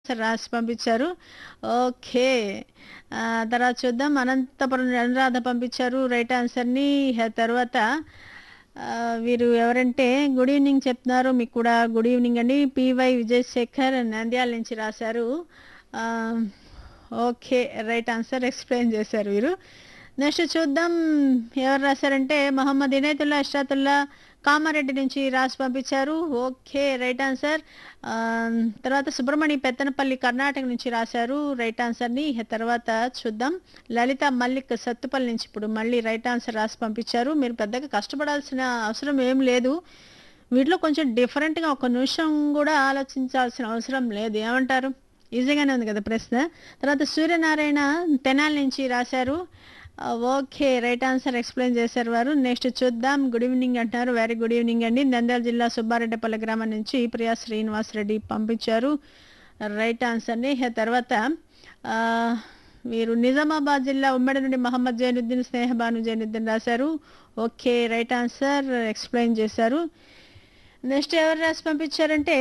రాసి పంపించారు. ఓకే. ఆహ్, తర్వాత చూద్దాం. అనంతపురం అనురాధ పంపించారు రైట్ ఆన్సర్‌ని. ఇహ తర్వాత ఆహ్, వీరు ఎవరంటే గుడ్ ఈవెనింగ్ చెప్తున్నారు. మీకు కూడా గుడ్ ఈవెనింగ్ అండి. పీవై విజయశేఖర్ నంద్యాల నుంచి రాశారు. ఆహ్, ఓకే. రైట్ ఆన్సర్ ఎక్స్‌ప్లెయిన్ చేశారు వీరు. నెక్స్ట్ చూద్దాం ఎవరు రాశారంటే మొహమ్మద్ ఇనయతుల్లా ఇష్రాతుల్లా కామారెడ్డి నుంచి రాసి పంపించారు. ఓకే. Right answer. ఆహ్, తర్వాత సుబ్రహ్మణి పెత్తనపల్లి కర్ణాటక నుంచి రాశారు రైట్ ఆన్సర్‌ని. ఇహ తర్వాత చూద్దాం. లలిత మల్లిక్ సత్తుపల్లి నుంచి ఇప్పుడు మళ్ళీ రైట్ ఆన్సర్ రాసి పంపించారు. మీరు పెద్దగా కష్టపడాల్సిన అవసరం ఏం లేదు. వీటిలో కొంచెం డిఫరెంట్‌గా ఒక నిమిషం గూడా ఆలోచించాల్సిన అవసరం లేదు. ఏమంటారు? ఈజీగానే ఉంది కదా ప్రశ్న. తర్వాత సూర్యనారాయణ తెనాలి నుంచి రాశారు. ఆహ్, ఓకే. రైట్ ఆన్సర్ ఎక్స్‌ప్లెయిన్ చేశారు వారు. నెక్స్ట్ చూద్దాం. గుడ్ ఈవెనింగ్ అంటున్నారు. వెరీ గుడ్ ఈవెనింగ్ అండి. నంద్యాల జిల్లా సుబ్బారెడ్డిపల్లి గ్రామం నుంచి ప్రియా శ్రీనివాస్ రెడ్డి పంపించారు రైట్ ఆన్సర్‌ని. ఇహ తర్వాత ఆహ్, వీరు నిజామాబాద్ జిల్లా ఉమ్మడి నుండి మహమ్మద్ జైనుద్దీన్, స్నేహబాను జైనుద్దీన్ రాశారు. ఓకే. రైట్ ఆన్సర్ ఎక్స్‌ప్లెయిన్ చేశారు. నెక్స్ట్ ఎవరు రాసి పంపించారంటే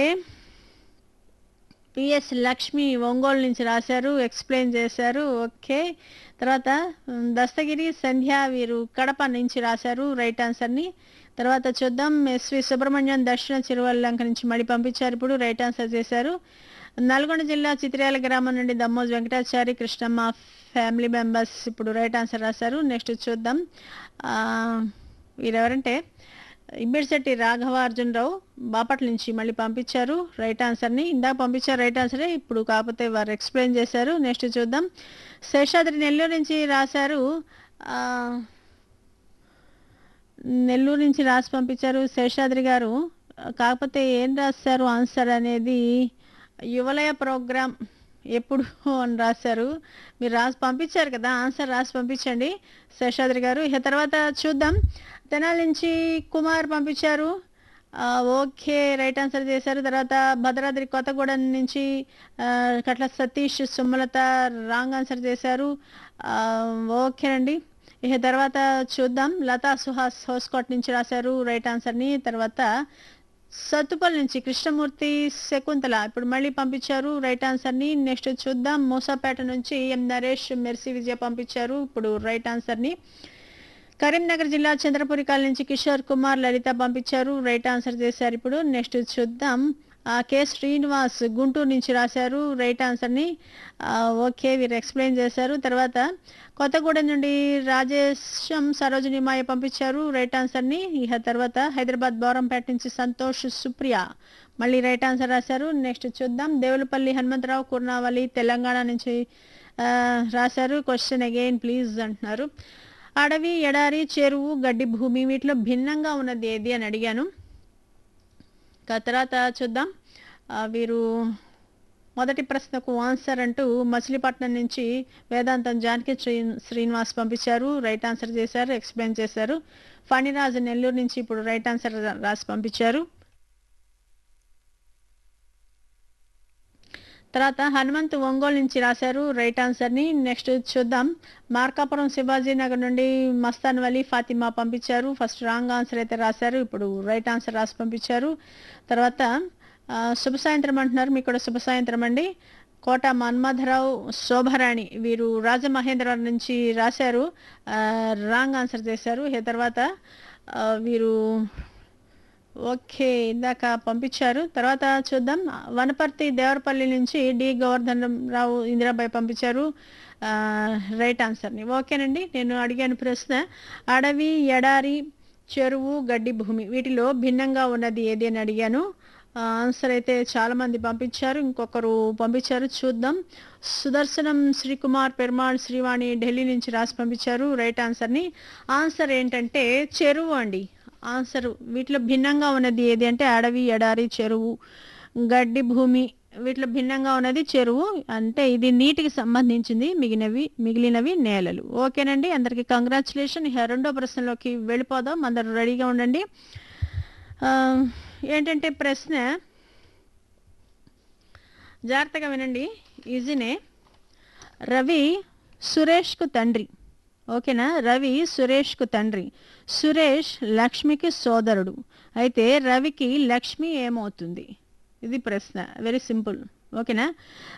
పిఎస్ లక్ష్మి ఒంగోలు నుంచి రాశారు. ఎక్స్‌ప్లెయిన్ చేశారు. ఓకే. తర్వాత హ్మ్, దస్తగిరి సంధ్య వీరు కడప నుంచి రాశారు రైట్ ఆన్సర్‌ని. తర్వాత చూద్దాం. ఎస్వి సుబ్రహ్మణ్యం దక్షిణ చిరువల్లంక నుంచి మళ్ళీ పంపించారు ఇప్పుడు రైట్ ఆన్సర్ చేశారు. నల్గొండ జిల్లా చిత్ర్యాల గ్రామం నుండి దమ్మోజు వెంకటాచారి, కృష్ణమ్మ ఫ్యామిలీ మెంబర్స్ ఇప్పుడు రైట్ ఆన్సర్ రాశారు. నెక్స్ట్ చూద్దాం. ఆహ్, వీరెవరంటే ఇమ్మిడిశెట్టి రాఘవార్జునరావు బాపట్ల నుంచి మళ్ళీ పంపించారు రైట్ ఆన్సర్‌ని. ఇందాక పంపించారు రైట్ ఆన్సరే. ఇప్పుడు కాకపోతే వారు ఎక్స్‌ప్లెయిన్ చేశారు. నెక్స్ట్ చూద్దాం. శేషాద్రి నెల్లూరు నుంచి రాశారు. ఆహ్ నెల్లూరు నుంచి రాసి పంపించారు శేషాద్రి గారు. కాకపోతే ఏం రాశారు ఆన్సర్ అనేది యువలయ ప్రోగ్రామ్ ఎప్పుడు అని రాశారు. మీరు రాసి పంపించారు కదా! ఆన్సర్ రాసి పంపించండి శేషాద్రి గారు. ఇహ తర్వాత చూద్దాం. తెనాలి నుంచి కుమార్ పంపించారు. ఆహ్, ఓకే. రైట్ ఆన్సర్ చేశారు. తర్వాత భద్రాద్రి కొత్తగూడెం నుంచి ఆహ్, కట్ల సతీష్, సుమలత రాంగ్ ఆన్సర్ చేశారు. ఆహ్, ఓకేనండి. ఇహ తర్వాత చూద్దాం. లతా సుహాస్ హోస్కోట్ నుంచి రాశారు రైట్ ఆన్సర్‌ని. తర్వాత సత్తుపల్లి నుంచి కృష్ణమూర్తి, శకుంతల ఇప్పుడు మళ్ళీ పంపించారు రైట్ ఆన్సర్‌ని. నెక్స్ట్ చూద్దాం. మూసాపేట నుంచి ఎం నరేష్, మెర్సీ విజయ పంపించారు ఇప్పుడు రైట్ ఆన్సర్‌ని. కరీంనగర్ జిల్లా చంద్రపురి కాలనీ నుంచి కిషోర్ కుమార్, లలిత పంపించారు రైట్ ఆన్సర్ చేశారు ఇప్పుడు. నెక్స్ట్ చూద్దాం. ఆహ్, కె శ్రీనివాస్ గుంటూరు నుంచి రాశారు రైట్ ఆన్సర్‌ని. ఆహ్, ఓకే. వీరు ఎక్స్‌ప్లెయిన్ చేశారు. తర్వాత కొత్తగూడెం నుండి రాజేశం, సరోజిని మాయ పంపించారు రైట్ ఆన్సర్‌ని. ఇహ తర్వాత హైదరాబాద్ బోరంపేట నుంచి సంతోష్, సుప్రియ మళ్ళీ రైట్ ఆన్సర్ రాశారు. నెక్స్ట్ చూద్దాం. దేవులపల్లి హనుమంతరావు కుర్నావలి తెలంగాణ నుంచి ఆహ్, రాశారు. క్వెషన్ అగైన్ ప్లీజ్ అంటున్నారు. అడవి, ఎడారి, చెరువు, గడ్డి భూమి వీటిలో భిన్నంగా ఉన్నది ఏది అని అడిగాను. ఇక తర్వాత చూద్దాం. ఆహ్, వీరు మొదటి ప్రశ్నకు ఆన్సర్ అంటూ మచిలీపట్నం నుంచి వేదాంతం జానకి శ్రీ శ్రీనివాస్ పంపించారు. రైట్ ఆన్సర్ చేశారు. ఎక్స్‌ప్లెయిన్ చేశారు. ఫణిరాజ్ నెల్లూరు నుంచి ఇప్పుడు రైట్ ఆన్సర్ రా రాసి పంపించారు. తర్వాత హనుమంతు ఒంగోలు నుంచి రాశారు రైట్ ఆన్సర్‌ని. నెక్స్ట్ చూద్దాం. మార్కాపురం శివాజీ నగర్ నుండి మస్తాన్ వలీ, ఫాతిమా పంపించారు. ఫస్ట్ రాంగ్ ఆన్సర్ అయితే రాశారు. ఇప్పుడు రైట్ ఆన్సర్ రాసి పంపించారు. తర్వాత ఆహ్, శుభ సాయంత్రం అంటున్నారు. మీకు కూడా శుభ సాయంత్రం అండి. కోట మన్మథరావు, శోభారాణి వీరు రాజమహేంద్రవరం నుంచి రాశారు. ఆహ్, రాంగ్ ఆన్సర్ చేశారు. ఇహ తర్వాత ఆహ్, వీరు ఓకే. ఇందాక పంపించారు. తర్వాత చూద్దాం. వనపర్తి దేవరపల్లి నుంచి డి గోవర్ధన్ రావు, ఇందిరాబాయి పంపించారు. ఆహ్, రైట్ ఆన్సర్‌ని. ఓకేనండి. నేను అడిగాను ప్రశ్న అడవి, ఎడారి, చెరువు, గడ్డి భూమి వీటిలో భిన్నంగా ఉన్నది ఏది అని అడిగాను. ఆహ్, ఆన్సర్ అయితే చాలామంది పంపించారు. ఇంకొకరు పంపించారు చూద్దాం. సుదర్శనం శ్రీకుమార్, పెరుమాళ్, శ్రీవాణి ఢిల్లీ నుంచి రాసి పంపించారు రైట్ ఆన్సర్‌ని. ఆన్సర్ ఏంటంటే చెరువు అండి. ఆన్సర్ వీటిలో భిన్నంగా ఉన్నది ఏది అంటే అడవి, ఎడారి, చెరువు, గడ్డి భూమి వీటిలో భిన్నంగా ఉన్నది చెరువు. అంటే ఇది నీటికి సంబంధించింది. మిగినవి మిగిలినవి నేలలు. ఓకేనండి. అందరికి కంగ్రాచ్యులేషన్. ఇహ రెండో ప్రశ్నలోకి వెళ్ళిపోదాం. అందరూ రెడీగా ఉండండి. ఆహ్, ఏంటంటే ప్రశ్న జాగ్రత్తగా వినండి. ఈజీనే. రవి సురేష్‌కు తండ్రి. ఓకేనా? రవి సురేష్‌కు తండ్రి. సురేష్ లక్ష్మికి సోదరుడు. అయితే రవికి లక్ష్మి ఏమవుతుంది? ఇది ప్రశ్న. Very simple. ఓకేనా?